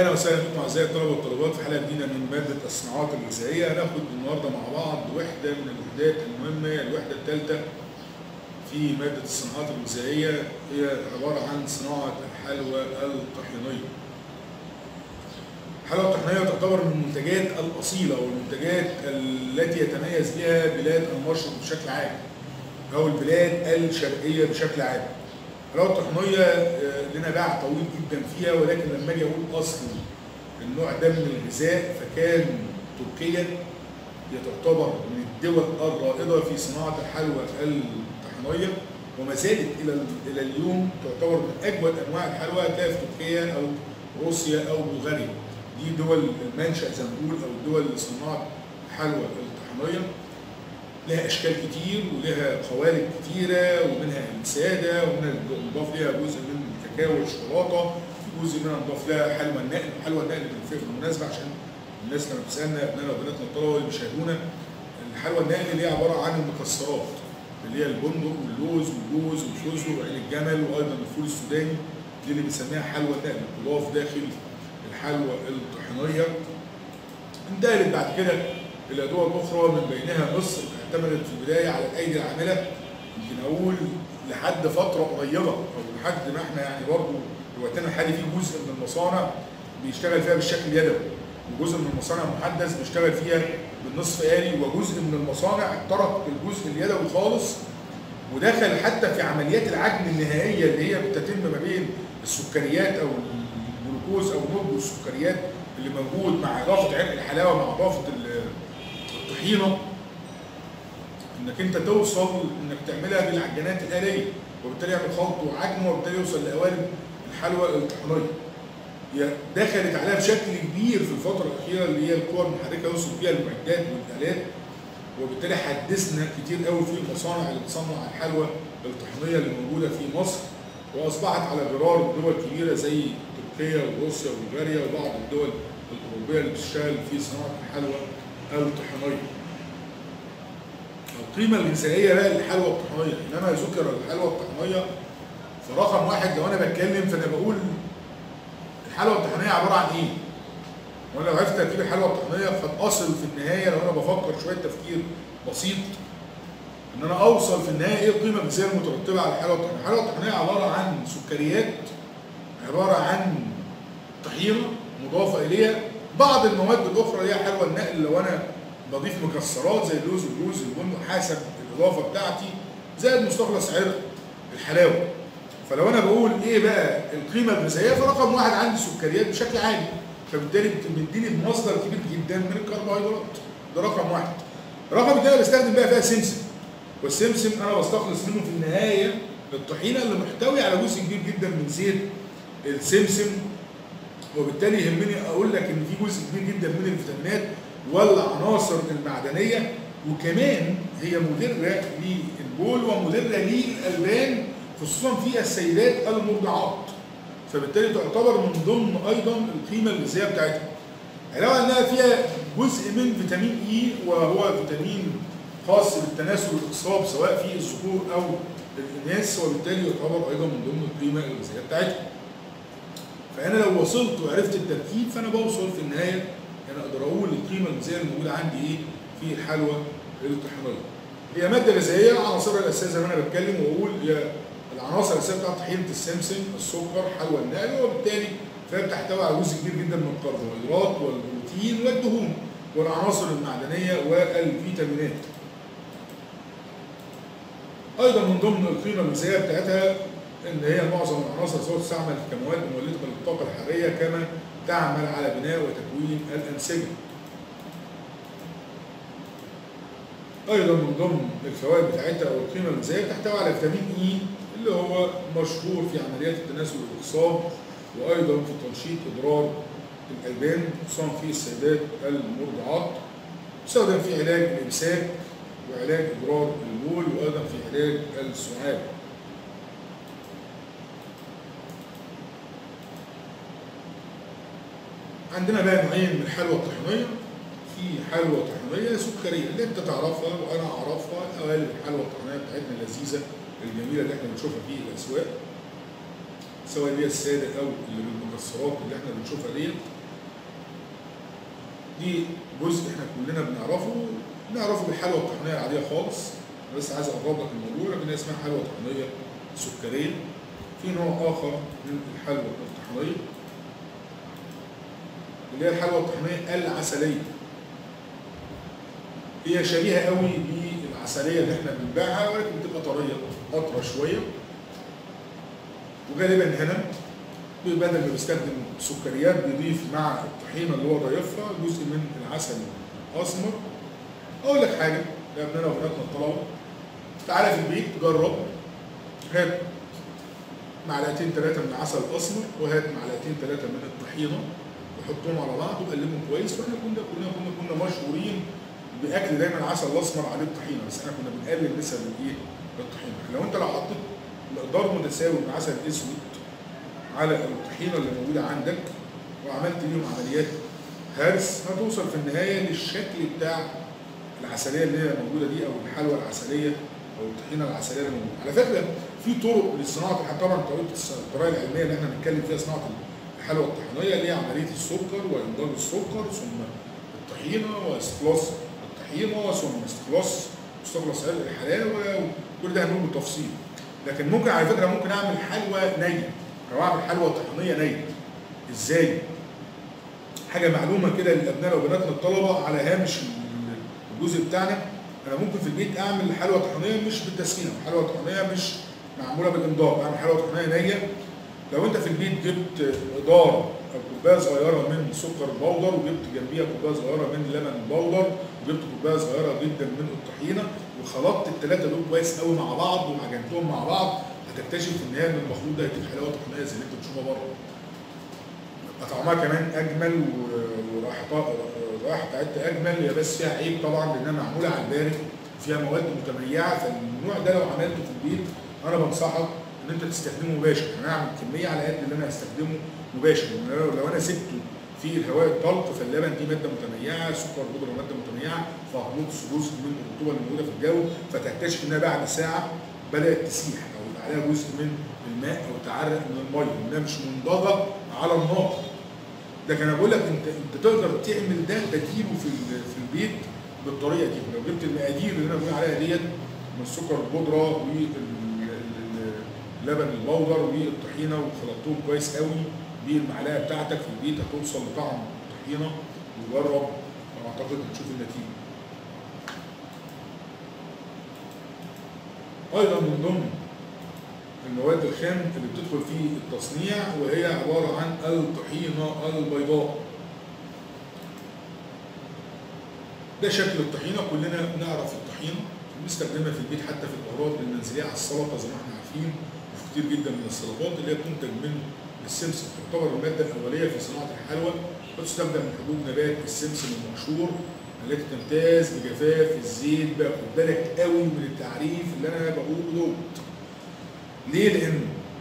اهلا وسهلا بكم اعزائي الطلبه والطالبات في حلقه جديده من ماده الصناعات الغذائيه هناخد النهارده مع بعض وحده من الوحدات المهمه الوحده الثالثه في ماده الصناعات الغذائيه هي عباره عن صناعه الحلوى الطحينيه. الحلوى الطحينيه تعتبر من المنتجات الاصيله والمنتجات التي يتميز بها بلاد المشرق بشكل عام او البلاد الشرقيه بشكل عام. الحلاوه الطحينيه آه، لنا باع طويل جدا فيها ولكن لما اجي اقول اصل النوع ده من الغذاء فكان تركيا هي تعتبر من الدول الرائده في صناعه الحلوى الطحينيه وما زالت الى الى اليوم تعتبر من اجود انواع الحلوى هتلاقيها في تركيا او روسيا او بلغاريا دي دول المنشا زي ما بنقول او الدول اللي صنعت الحلوى الطحينيه لها اشكال كتير ولها قوالب كتيره ومنها الساده ومنها مضاف لها جزء من الكاكاو والشوكولاته في جزء منها مضاف لها حلوى النقل حلوى النقل بالفعل بالمناسبه عشان الناس لما بتسالنا ابنائنا وبناتنا الطلبه اللي بيشاهدونا الحلوى النقل اللي هي عباره عن المكسرات اللي هي البندق واللوز والجوز والفستق وعين الجمل وايضا الفول السوداني دي اللي بنسميها حلوى النقل تضاف داخل الحلوى الطحينيه انتقلت بعد كده الى دول اخرى من بينها مصر اعتمدت في البدايه على الايدي العامله يمكن اقول لحد فتره قريبه او لحد ما احنا يعني برضه وقتنا الحالي في جزء من المصانع بيشتغل فيها بالشكل اليدوي وجزء من المصانع المحدث بيشتغل فيها بالنصف آلي وجزء من المصانع ترك الجزء اليدوي خالص ودخل حتى في عمليات العجن النهائيه اللي هي بتتم ما بين السكريات او الجلوكوز او نضج السكريات اللي موجود مع اضافه عرق الحلاوه مع اضافه الطحينه انك انت توصل انك تعملها بالعجانات الاليه وبالتالي يعمل خلط وعجن وبالتالي يوصل لقوالب الحلوى الطحينيه. هي دخلت عليها بشكل كبير في الفتره الاخيره اللي هي القوى المحركه يوصل فيها المعدات والالات وبالتالي حدثنا كتير قوي في المصانع اللي بتصنع الحلوى الطحينيه اللي موجوده في مصر واصبحت على غرار دول كبيره زي تركيا وروسيا وبلغاريا وبعض الدول الاوروبيه اللي بتشتغل في صناعه الحلوى الطحينيه. القيمه الغذائيه بقى للحلوى الطحينيه انما ذكر الحلوى الطحينيه فرقم واحد لو انا بتكلم فانا بقول الحلوى الطحينيه عباره عن ايه؟ وانا لو عرفت ترتيب الحلوى الطحينيه فاصل في النهايه لو انا بفكر شويه تفكير بسيط ان انا اوصل في النهايه ايه القيمه الغذائيه المترتبه على الحلوى الطحينيه؟ الحلوى الطحينيه عباره عن سكريات عباره عن طحينه مضافه اليها بعض المواد الاخرى اللي هي حلوى النقل لو انا بضيف مكسرات زي اللوز والجوز البندق حسب الاضافه بتاعتي زائد مستخلص عرق الحلاوه فلو انا بقول ايه بقى القيمه الغذائيه فرقم واحد عندي سكريات بشكل عالي فبالتالي بتديني بمصدر كبير جدا من الكربوهيدرات ده رقم واحد رقم اثنين بستخدم بقى فيها سمسم والسمسم انا بستخلص منه في النهايه الطحينه اللي محتوي على جزء كبير جدا من زيت السمسم وبالتالي يهمني اقول لك ان في جزء كبير جدا من الفيتامينات والعناصر المعدنيه وكمان هي مدره للبول ومدره للالبان خصوصا في السيدات المرضعات فبالتالي تعتبر من ضمن ايضا القيمه الغذائيه بتاعتها علاوه انها فيها جزء من فيتامين اي وهو فيتامين خاص بالتناسل والاخصاب سواء في الذكور او الاناث وبالتالي يعتبر ايضا من ضمن القيمه الغذائيه بتاعتها فانا لو وصلت وعرفت التركيب فانا بوصل في النهايه انا اقدر اقول القيمه الغذائيه الموجوده عندي ايه في الحلوى الطحينيه. هي ماده غذائيه عناصرها الاساسيه زي ما انا بتكلم واقول هي العناصر الاساسيه بتاعت طحينه السمسم، السكر، حلوى النقل وبالتالي فهي بتحتوي على جزء كبير جدا من الكربوهيدرات والبروتين والدهون والعناصر المعدنيه والفيتامينات. ايضا من ضمن القيمه الغذائيه بتاعتها ان هي معظم العناصر سواء تستعمل كمواد مولده للطاقه الحراريه كما تعمل على بناء وتكوين الأنسجة. أيضا من ضمن الفوائد بتاعتها أو القيمة الغذائية تحتوي على فيتامين إي اللي هو مشهور في عمليات التناسل والإخصاب وأيضا في تنشيط إضرار الألبان خصوصا في السيدات المرضعات. يستخدم في علاج الإمساك وعلاج إضرار البول وأيضا في علاج السعال. عندنا بقى نوعين من الحلوى الطحينيه في حلوى طحينيه سكريه اللي انت تعرفها وانا اعرفها قوالب الحلوى الطحينيه بتاعتنا اللذيذه الجميله اللي احنا بنشوفها في الاسواق سواء اللي هي الساده او اللي بالمكسرات اللي احنا بنشوفها ديت دي جزء احنا كلنا بنعرفه بنعرفه بالحلوى الطحينيه العاديه خالص أنا بس عايز اقرب لك الموضوع لكن هي اسمها حلوى طحينيه سكريه في نوع اخر من الحلوى الطحينيه اللي هي الحلوى الطحينيه العسليه هي شبيهه قوي بالعسليه اللي احنا بنبيعها ولكن بتبقى طريه اطرى شويه وغالبا هنا بدل ما بيستخدم سكريات بيضيف مع الطحينه اللي هو ضايفها جزء من العسل الاسمر اقول لك حاجه يا ابننا وبناتنا الطلبه تعالى في البيت جرب هات معلقتين ثلاثه من العسل الاسمر وهات معلقتين ثلاثه من الطحينه وحطهم على بعض وقلبهم كويس واحنا كنا كنا كنا كنا مشهورين باكل دايما العسل الاسمر عليه الطحينه بس احنا كنا بنقلل نسب الايه؟ الطحينه لو انت لو حطيت مقدار متساوي من عسل اسود على الطحينه اللي موجوده عندك وعملت ليهم عمليات هرس هتوصل في النهايه للشكل بتاع العسليه اللي هي موجوده دي او الحلوى العسليه او الطحينه العسليه اللي موجوده. على فكره في طرق لصناعه طبعا طريقه الطريقه العلميه اللي احنا بنتكلم فيها صناعه الحلوى الطحينيه اللي هي عمليه السكر وانضاج السكر ثم الطحينه واستخلاص الطحينه ثم استخلاص مستخلص الحلاوه وكل ده هنقول بالتفصيل. لكن ممكن على فكره ممكن اعمل حلوى نيه او اعمل حلوى طحينيه نيه. ازاي؟ حاجه معلومه كده لابنائنا وبناتنا الطلبه على هامش الجزء بتاعنا انا ممكن في البيت اعمل حلوى طحينيه مش بالتسخين حلوى طحينيه مش معموله بالانضاج اعمل حلوى طحينيه نيه لو انت في البيت جبت مقدار او كوبايه صغيره من سكر بودر وجبت جنبيها كوبايه صغيره من لبن بودر وجبت كوبايه صغيره جدا من الطحينه وخلطت الثلاثه دول كويس قوي مع بعض وعجنتهم مع بعض هتكتشف في النهايه ان المخلوط ده هيديك حلاوه طحينيه زي اللي انت بتشوفها بره. طعمها كمان اجمل ورائحتها الرائحه بتاعتها اجمل هي بس فيها عيب طبعا لانها معموله على البارد فيها مواد متميعه فالنوع ده لو عملته في البيت انا بنصحك ان انت تستخدمه مباشر يعني انا اعمل كميه على قد اللي انا هستخدمه مباشر لان لو انا سبته في الهواء الطلق فاللبن دي ماده متميعه سكر بودره ماده متميعه فهبوط جزء من الرطوبه اللي موجوده في الجو فتكتشف انها بعد ساعه بدات تسيح او يبقى عليها جزء من الماء او تعرق من الميه انها مش منضغه على النار لكن انا بقول لك انت انت تقدر تعمل ده تجيبه في في البيت بالطريقه دي لو جبت المقادير اللي انا بقول عليها ديت من السكر البودره واللبن البودر والطحينه وخلطتهم كويس قوي بالمعلقه بتاعتك في البيت هتوصل لطعم الطحينه وجرب واعتقد هتشوف النتيجه. ايضا من ضمن المواد الخام اللي بتدخل في التصنيع وهي عبارة عن الطحينة البيضاء ده شكل الطحينة كلنا نعرف الطحينة بنستخدمها في البيت حتى في الأغراض المنزلية على السلطة زي ما احنا عارفين وفي كتير جدا من السلطات اللي هي بتنتج من السمسم تعتبر المادة الأولية في صناعة الحلوى وتستخدم من حبوب نبات السمسم المشهور التي تمتاز بجفاف الزيت بقى خد بالك قوي من التعريف اللي انا بقوله دوت ليه؟ لأن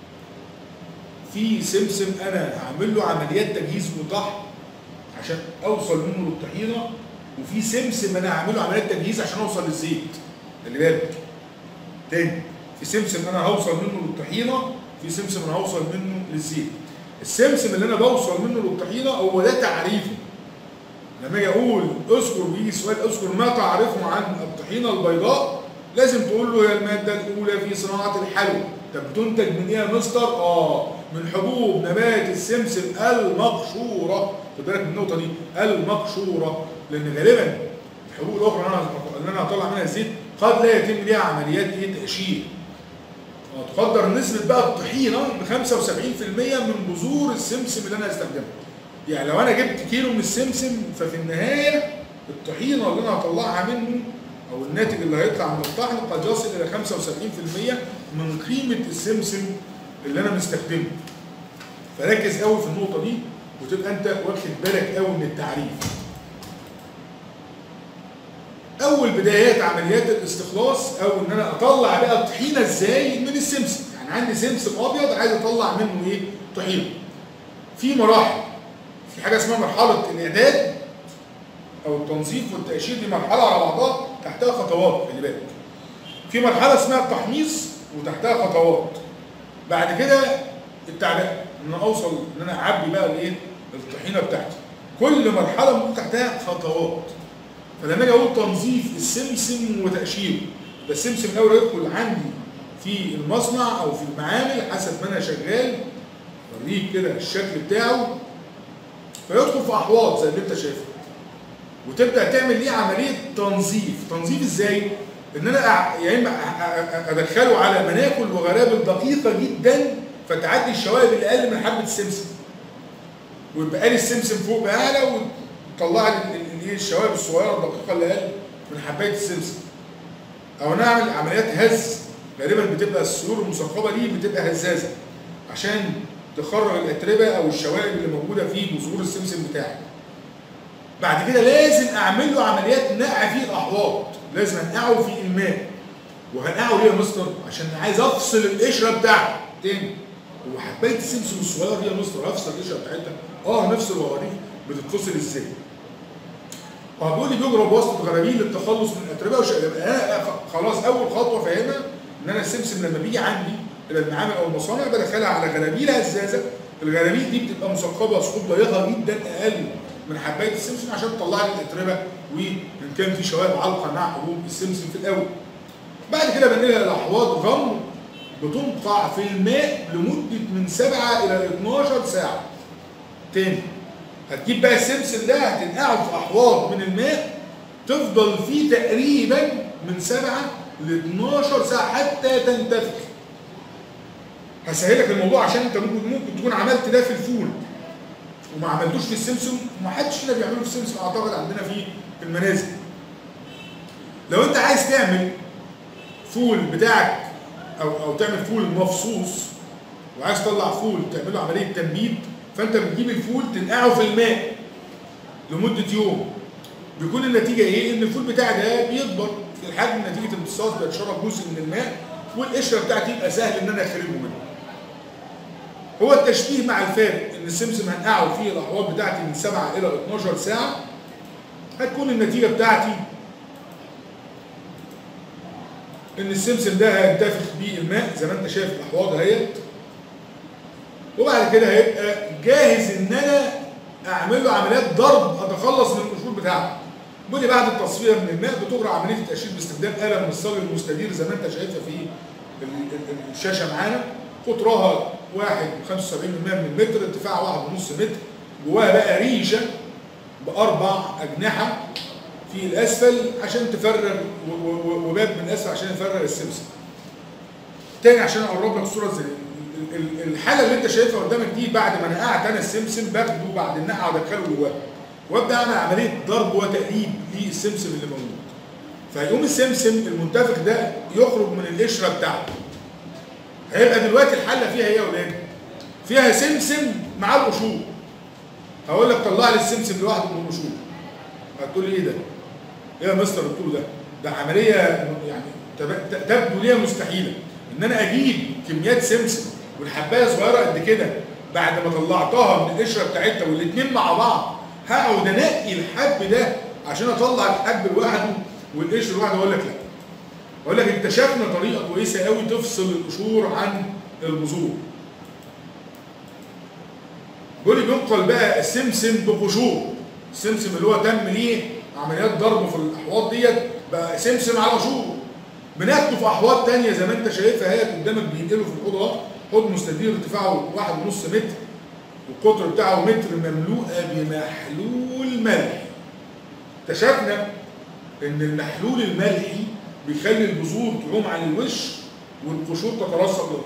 في سمسم أنا هعمل له عمليات تجهيز وطحن عشان أوصل منه للطحينة وفي سمسم أنا هعمل له عمليات تجهيز عشان أوصل للزيت خلي بالك تاني في سمسم أنا هوصل منه للطحينة في سمسم أنا هوصل منه للزيت السمسم اللي أنا بوصل منه للطحينة هو ده تعريفه لما اجي اقول اذكر بيجي سؤال اذكر ما تعرفه عن الطحينه البيضاء لازم تقول له هي الماده الاولى في صناعه الحلوى طب بتنتج من ايه يا مستر؟ اه من حبوب نبات السمسم المقشوره خد بالك من النقطه دي المقشوره لان غالبا الحبوب الاخرى اللي انا اللي انا هطلع منها الزيت قد لا يتم ليها عمليات ايه تقشير اه تقدر نسبه بقى الطحينه ب 75% من بذور السمسم اللي انا هستخدمها يعني لو انا جبت كيلو من السمسم ففي النهايه الطحينه اللي انا هطلعها منه او الناتج اللي هيطلع من الطحن قد يصل الى 75% من قيمه السمسم اللي انا مستخدمه. فركز قوي في النقطه دي وتبقى انت واخد بالك قوي من التعريف. اول بدايات عمليات الاستخلاص او ان انا اطلع بقى الطحينه ازاي من السمسم، يعني عندي سمسم ابيض عايز اطلع منه ايه؟ طحينه. في مراحل في حاجه اسمها مرحله الاعداد او التنظيف والتقشير دي مرحله على بعضها تحتها خطوات خلي بالك في مرحله اسمها التحميص وتحتها خطوات بعد كده التعليق ان انا اوصل ان انا اعبي بقى الايه الطحينه بتاعتي كل مرحله ممكن تحتها خطوات فلما اجي اقول تنظيف السمسم وتقشيره ده السمسم الاول يدخل عندي في المصنع او في المعامل حسب ما انا شغال اوريك كده الشكل بتاعه فيدخل في احواض زي اللي انت شايفه وتبدا تعمل ليه عمليه تنظيف تنظيف ازاي ان انا أع- يا اما أ- أ- أ- ادخله على مناكل وغرابل دقيقه جدا فتعدي الشوائب اللي اقل من حبه السمسم ويبقى لي السمسم فوق باعلى وتطلع لي ال- ال- الايه الشوائب الصغيره الدقيقه اللي اقل من حبايه السمسم او نعمل عمليات هز غالبا بتبقى السيور المثقبه دي بتبقى هزازه عشان تخرج الاتربه او الشوائب اللي موجوده في بذور السمسم بتاعي بعد كده لازم اعمل له عمليات نقع في الاحواض لازم انقعه في الماء وهنقعه ليه يا مستر عشان عايز افصل القشره بتاعته تاني هو حبايه السمسم الصغير دي يا مستر افصل القشره بتاعتها اه نفس الوغاريف بتتفصل ازاي هو بيقول لي بيجرب وسط غرابيل للتخلص من الاتربه وش... يبقى انا خلاص اول خطوه فاهمها ان انا السمسم لما بيجي عندي الى المعامل او المصانع بدخلها على غرابيل هزازه الغرابيل دي بتبقى مثقبه ثقوب ضيقه جدا اقل من حبايه السمسم عشان تطلع لي الاتربه وان كان في شوائب علقه مع حبوب السمسم في الاول بعد كده بنقلها الاحواض غمر بتنقع في الماء لمده من 7 الى 12 ساعه تاني هتجيب بقى السمسم ده هتنقعه في احواض من الماء تفضل فيه تقريبا من 7 ل 12 ساعه حتى تنتفخ هسهلك الموضوع عشان انت ممكن ممكن تكون عملت ده في الفول وما عملتوش في السمسم وما حدش فينا بيعمله في السمسم اعتقد عندنا في في المنازل لو انت عايز تعمل فول بتاعك او او تعمل فول مفصوص وعايز تطلع فول تعمل له عمليه تنبيد فانت بتجيب الفول تنقعه في الماء لمده يوم بيكون النتيجه ايه؟ ان الفول بتاعك ده بيكبر في الحجم نتيجه امتصاص بيتشرب جزء من الماء والقشره بتاعتي يبقى سهل ان انا اخرجه منه. هو التشبيه مع الفارق ان السمسم هنقعه فيه الاحواض بتاعتي من 7 الى 12 ساعه هتكون النتيجه بتاعتي ان السمسم ده هينتفخ بيه الماء زي ما انت شايف الاحواض اهيت وبعد كده هيبقى جاهز ان انا اعمل له عمليات ضرب اتخلص من القشور بتاعته بيقول لي بعد التصفيه من الماء بتجرى عمليه التقشير باستخدام اله من الصاج المستدير زي ما انت شايفها في ال- ال- الشاشه معانا قطرها 1.75% من المتر ارتفاعها 1.5 متر جواها بقى ريشه باربع اجنحه في الاسفل عشان تفرغ و- و- وباب من الاسفل عشان يفرغ السمسم. تاني عشان اقرب لك الصوره ازاي ال- ال- الحاله اللي انت شايفها قدامك دي بعد ما نقعت انا السمسم باخده بعد النقعه وادخله جواه وابدا اعمل عمليه ضرب وتقليب للسمسم اللي موجود. فيقوم السمسم المنتفخ ده يخرج من القشره بتاعته. هيبقى دلوقتي الحله فيها ايه يا ولاد؟ فيها سمسم مع القشور. هقول لك طلع لي السمسم لوحده من القشور. هتقول لي ايه ده؟ ايه يا مستر قلت له ده؟ ده عمليه يعني تب- تبدو ليها مستحيله ان انا اجيب كميات سمسم والحبايه صغيره قد كده بعد ما طلعتها من القشره بتاعتها والاثنين مع بعض هقعد انقي الحب ده عشان اطلع الحب لوحده والقشر لوحده اقول لك لا. اقول لك اكتشفنا طريقه كويسه قوي تفصل القشور عن البذور. بيقول لي بينقل بقى السمسم بقشور السمسم اللي هو تم ليه عمليات ضرب في الاحواض ديت بقى سمسم على قشور بناخده في احواض تانية زي ما انت شايفها اهي قدامك بينقله في الحوض اهو حوض مستدير ارتفاعه واحد ونص متر والقطر بتاعه متر مملوءه بمحلول ملح اكتشفنا ان المحلول الملحي بيخلي البذور تعوم على الوش والقشور تترسب للقلب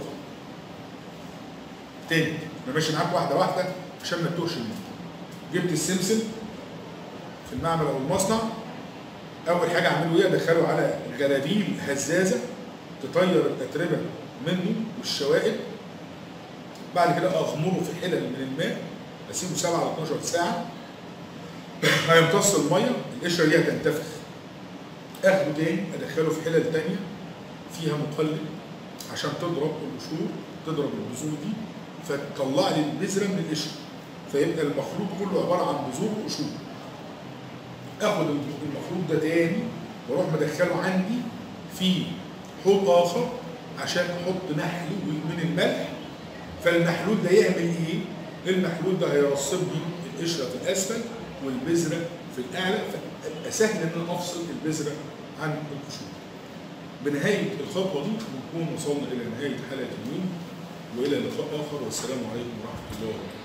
تاني انا ماشي معاك واحده واحده عشان ما تتوهش مني جبت السمسم في المعمل او المصنع اول حاجه اعمله ايه ادخله على جلابيل هزازه تطير الاتربه منه والشوائب بعد كده اغمره في حلل من الماء اسيبه 7 ل 12 ساعه هيمتص الميه القشره دي هتنتفخ اخده تاني ادخله في حلل تانيه فيها مقلب عشان تضرب القشور تضرب البذور دي فتطلع لي البذره من القشره فيبقى المخلوط كله عباره عن بذور وقشور اخد المخلوط ده تاني واروح مدخله عندي في حوض اخر عشان احط محلول من الملح فالمحلول ده يعمل ايه؟ المحلول ده هيرصب لي القشره في الاسفل والبذره في الاعلى فيبقى سهل ان انا افصل البذره عن القشور. بنهايه الخطوه دي نكون وصلنا الى نهايه حلقه اليوم والى لقاء اخر والسلام عليكم ورحمه الله وبركاته.